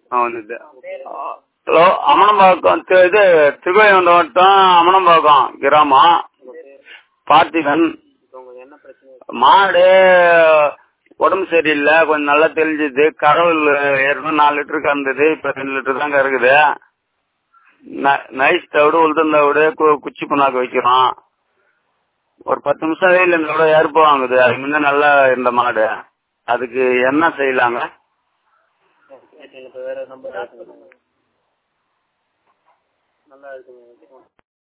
ஆ வந்துது ஹலோ அமனம்பாக்கம் தி- இது திருவைகுண்டம் வட்டம் அமனம்பாக்கம் கிராமம் பார்த்திபன் மாடு உடம்பு சரியில்லை கொஞ்சம் நல்லா தெளிஞ்சுது கடவுள் ஏற்கனவே நாலு லிட்டரு கறந்தது இப்ப ரெண்டு லிட்டர் தான் கறக்குது ந- நைஸ் தவிடு உளுத்தம் தவிடு கு- குச்சி புண்ணாக்கு வைக்கிறோம் ஒரு பத்து நிமிஷம் வெயில் இந்த கூட ஏற்ப வாங்குது அது முன்ன நல்லா இருந்த மாடு அதுக்கு என்ன செய்யலாங்க வேற நம்பர் நல்லா இருக்குங்க